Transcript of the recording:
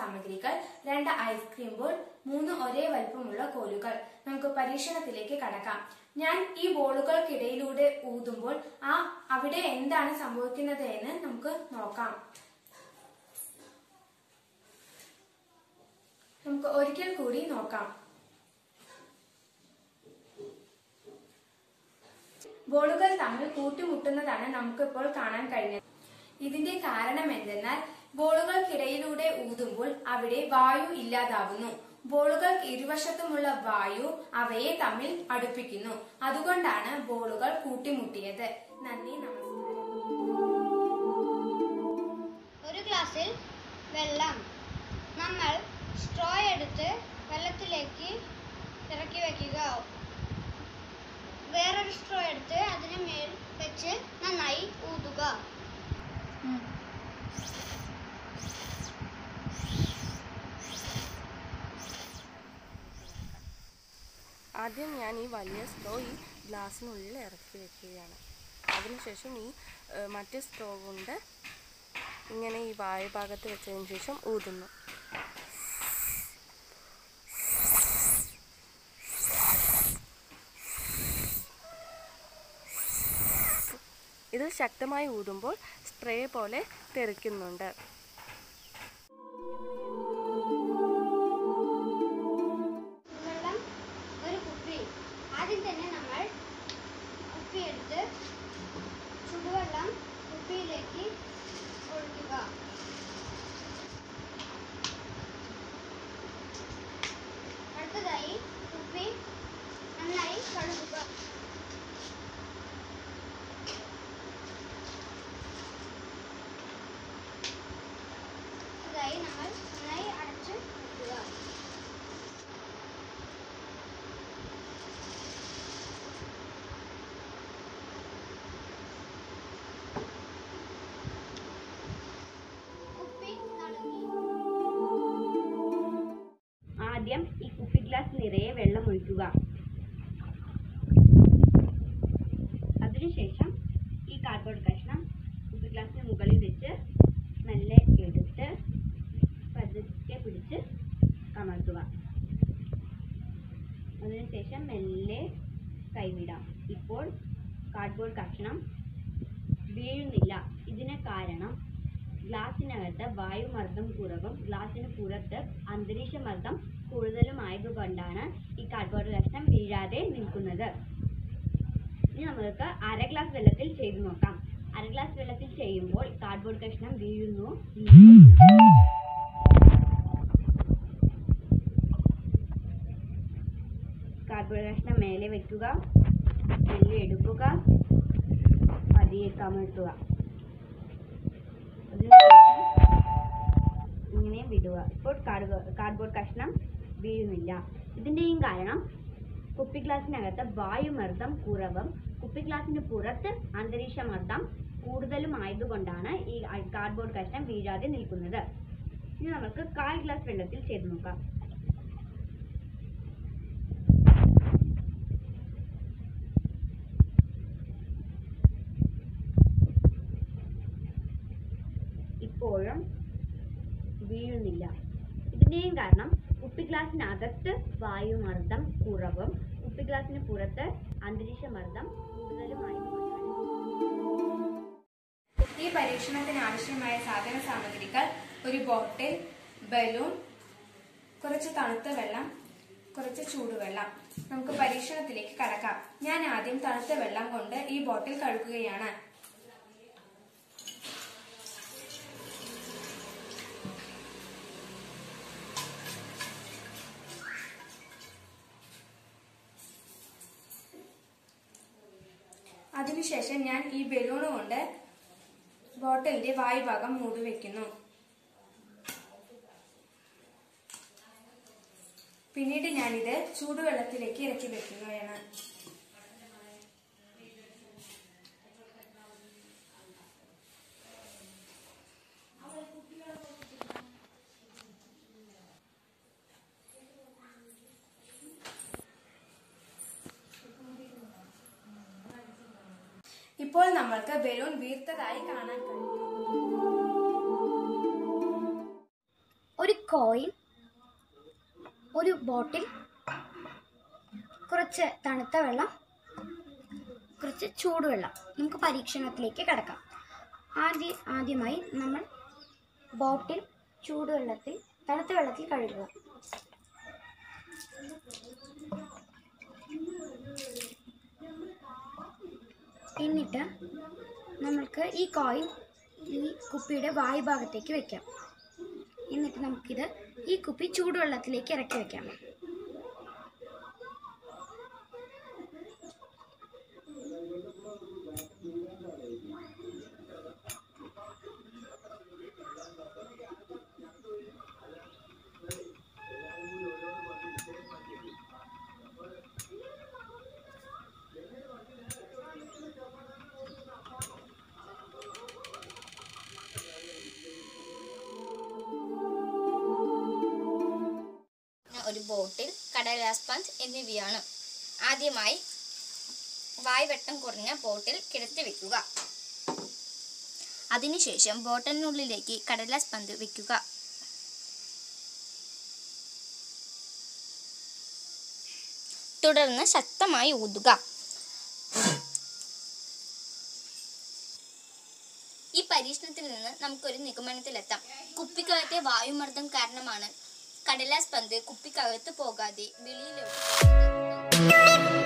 സാമഗ്രികൾ രണ്ട് ice cream ball മൂന്ന് ഒരേ വലിപ്പമുള്ള കോലുകൾ നമുക്ക് പരീക്ഷണത്തിലേക്ക് കടക്കാം ഞാൻ ഈ ബോളുകൾക്കിടയിലൂടെ ഊതുമ്പോൾ ആ അവിടെ എന്താണ് സംഭവിക്കുന്നത് എന്ന് നമുക്ക് നോക്കാം നമുക്ക് ഒരിക്കൽ കൂടി നോക്കാം ബോളുകൾ തമ്മിൽ കൂട്ടിമുട്ടുന്നതാണ് നമുക്കിപ്പോൾ കാണാൻ കഴിഞ്ഞത് ഇതിന്റെ കാരണം എന്തെന്നാൽ ബോളുകൾക്കിടയിലൂടെ ഊതുമ്പോൾ അവിടെ വായു ഇല്ലാതാവുന്നു ബോളുകൾ ഇരുവശത്തുമുള്ള വായു അവയെ തമ്മിൽ അടുപ്പിക്കുന്നു അതുകൊണ്ടാണ് ബോളുകൾ കൂട്ടിമുട്ടിയത് നന്ദി നമസ്കാരം ഒരു ഗ്ലാസ്സിൽ വെള്ളം നമ്മൾ സ്ട്രോ എടുത്ത് വെള്ളത്തിലേക്ക് ഇറക്കി വെക്കുക വേറൊരു സ്ട്രോ എടുത്ത് അതിന് മേൽ വെച്ച് നന്നായി ഊതുക ആദ്യം ഞാൻ ഈ വലിയ സ്ട്രോ ഈ ഗ്ലാസ്സിനുള്ളിൽ ഇറക്കി വെക്കുകയാണ് അതിനുശേഷം ഈ ഏഹ്, മറ്റേ സ്ട്രോ കൊണ്ട് ഇങ്ങനെ ഈ വായ ഭാഗത്ത് വെച്ചതിന് ശേഷം ഊതുന്നു ഇത് ശക്തമായി ഊതുമ്പോൾ സ്പ്രേ പോലെ തെറിക്കുന്നുണ്ട് വെള്ളം ഒരു കുപ്പി ആദ്യം തന്നെ നമ്മൾ കുപ്പി എടുത്ത് ചുടുവെള്ളം കുപ്പിയിലേക്ക് ഒഴിക്കുക അടുത്തതായി കുപ്പി നന്നായി കഴുകുക അടുത്തതായി നമ്മൾ നന്നായി അടച്ച് വെക്കുക കുപ്പി കഴുകി ആദ്യം ഈ കുപ്പി ഗ്ലാസ് നിറയെ വെള്ളം ഒഴിക്കുക അതിനുശേഷം ഈ കാർഡ്ബോർഡ് കഷ്ണം കുപ്പി ഗ്ലാസിന് മുകളിൽ വെച്ച് മെല്ലെ എടുത്ത് പതുക്കെ പിടിച്ച് കമഴ്ത്തുക അതിനുശേഷം മെല്ലെ കൈവിടാം ഇപ്പോൾ കാർഡ്ബോർഡ് കഷ്ണം വീഴുന്നില്ല ഇതിന് കാരണം ഗ്ലാസിനകത്ത് വായുമർദ്ദം കുറവും ഗ്ലാസിന് പുറത്ത് അന്തരീക്ഷ മർദ്ദം കൂടുതലും ആയതുകൊണ്ടാണ് ഈ കാർഡ്ബോർഡ് കഷ്ണം വീഴാതെ നിൽക്കുന്നത് ഇനി നമുക്ക് അര ഗ്ലാസ് വെള്ളത്തിൽ ചെയ്തു നോക്കാം അര ഗ്ലാസ് വെള്ളത്തിൽ ചെയ്യുമ്പോൾ കാർഡ്ബോർഡ് കഷ്ണം വീഴുന്നു കാർഡ്ബോർഡ് കഷ്ണം മേലെ വെക്കുക മെല്ലെ എടുക്കുക പതിയെ കമഴ്ത്തുക അതിനുശേഷം ഇങ്ങനെ വിടുക ഇപ്പോൾ കാർഡ്ബോർഡ് കാർഡ്ബോർഡ് കഷ്ണം വീഴുന്നില്ല ഇതിൻ്റെയും കാരണം കുപ്പി ഗ്ലാസിനകത്ത് വായുമർദ്ദം കുറവും കുപ്പി ഗ്ലാസിന് പുറത്ത് അന്തരീക്ഷ മർദ്ദം കൂടുതലും ആയതുകൊണ്ടാണ് ഈ കാർഡ്ബോർഡ് കഷ്ണം വീഴാതെ നിൽക്കുന്നത് ഇനി നമുക്ക് കാൽ ഗ്ലാസ് വെള്ളത്തിൽ ചെയ്തു നോക്കാം ഇപ്പോഴും വീഴുന്നില്ല ഇതിന്റെയും കാരണം കുപ്പി ഗ്ലാസിനകത്ത് വായുമർദ്ദം കുറവും കുപ്പി ഗ്ലാസിന് പുറത്ത് അന്തരീക്ഷ മർദ്ദം കൂടുതലുമായതുകൊണ്ടാണ് ഈ പരീക്ഷണത്തിന് ആവശ്യമായ സാധന സാമഗ്രികൾ ഒരു ബോട്ടിൽ ബലൂൺ കുറച്ച് തണുത്ത വെള്ളം കുറച്ച് ചൂടുവെള്ളം നമുക്ക് പരീക്ഷണത്തിലേക്ക് കടക്കാം ഞാൻ ആദ്യം തണുത്ത വെള്ളം കൊണ്ട് ഈ ബോട്ടിൽ കഴുകുകയാണ് അതിനുശേഷം ഞാൻ ഈ ബലൂൺ കൊണ്ട് ബോട്ടിലിന്റെ വായുഭാഗം മൂടി വെക്കുന്നു പിന്നീട് ഞാനിത് ചൂടുവെള്ളത്തിലേക്ക് ഇറക്കി വെക്കുകയാണ് ഇപ്പോൾ നമ്മൾക്ക് ബലൂൺ വീർത്തതായി കാണാൻ കഴിയും ഒരു കോയിൻ ഒരു ബോട്ടിൽ കുറച്ച് തണുത്ത വെള്ളം കുറച്ച് ചൂടുവെള്ളം നമുക്ക് പരീക്ഷണത്തിലേക്ക് കിടക്കാം ആദ്യ ആദ്യമായി നമ്മൾ ബോട്ടിൽ ചൂടുവെള്ളത്തിൽ തണുത്ത വെള്ളത്തിൽ കഴുകുക എന്നിട്ട് നമ്മൾക്ക് ഈ കോയിൻ ഈ കുപ്പിയുടെ വായു ഭാഗത്തേക്ക് വെക്കാം എന്നിട്ട് നമുക്കിത് ഈ കുപ്പി ചൂടുവെള്ളത്തിലേക്ക് ഇറക്കി വെക്കാം ഒരു ബോട്ടിൽ കടലാസ് പഞ്ച് എന്നിവയാണ് ആദ്യമായി വായ്വട്ടം കുറഞ്ഞ ബോട്ടിൽ കിടത്തി വെക്കുക അതിനുശേഷം ബോട്ടിലിനുള്ളിലേക്ക് കടലാസ് പന്ത് വെക്കുക തുടർന്ന് ശക്തമായി ഊതുക ഈ പരീക്ഷണത്തിൽ നിന്ന് നമുക്കൊരു നിഗമനത്തിലെത്താം കുപ്പിക്കകത്തെ വായുമർദ്ദം കാരണമാണ് കടലാസ് പന്ത് കുപ്പിക്കകത്ത് പോകാതെ വെളിയിലോട്ട് പോകുന്നത്.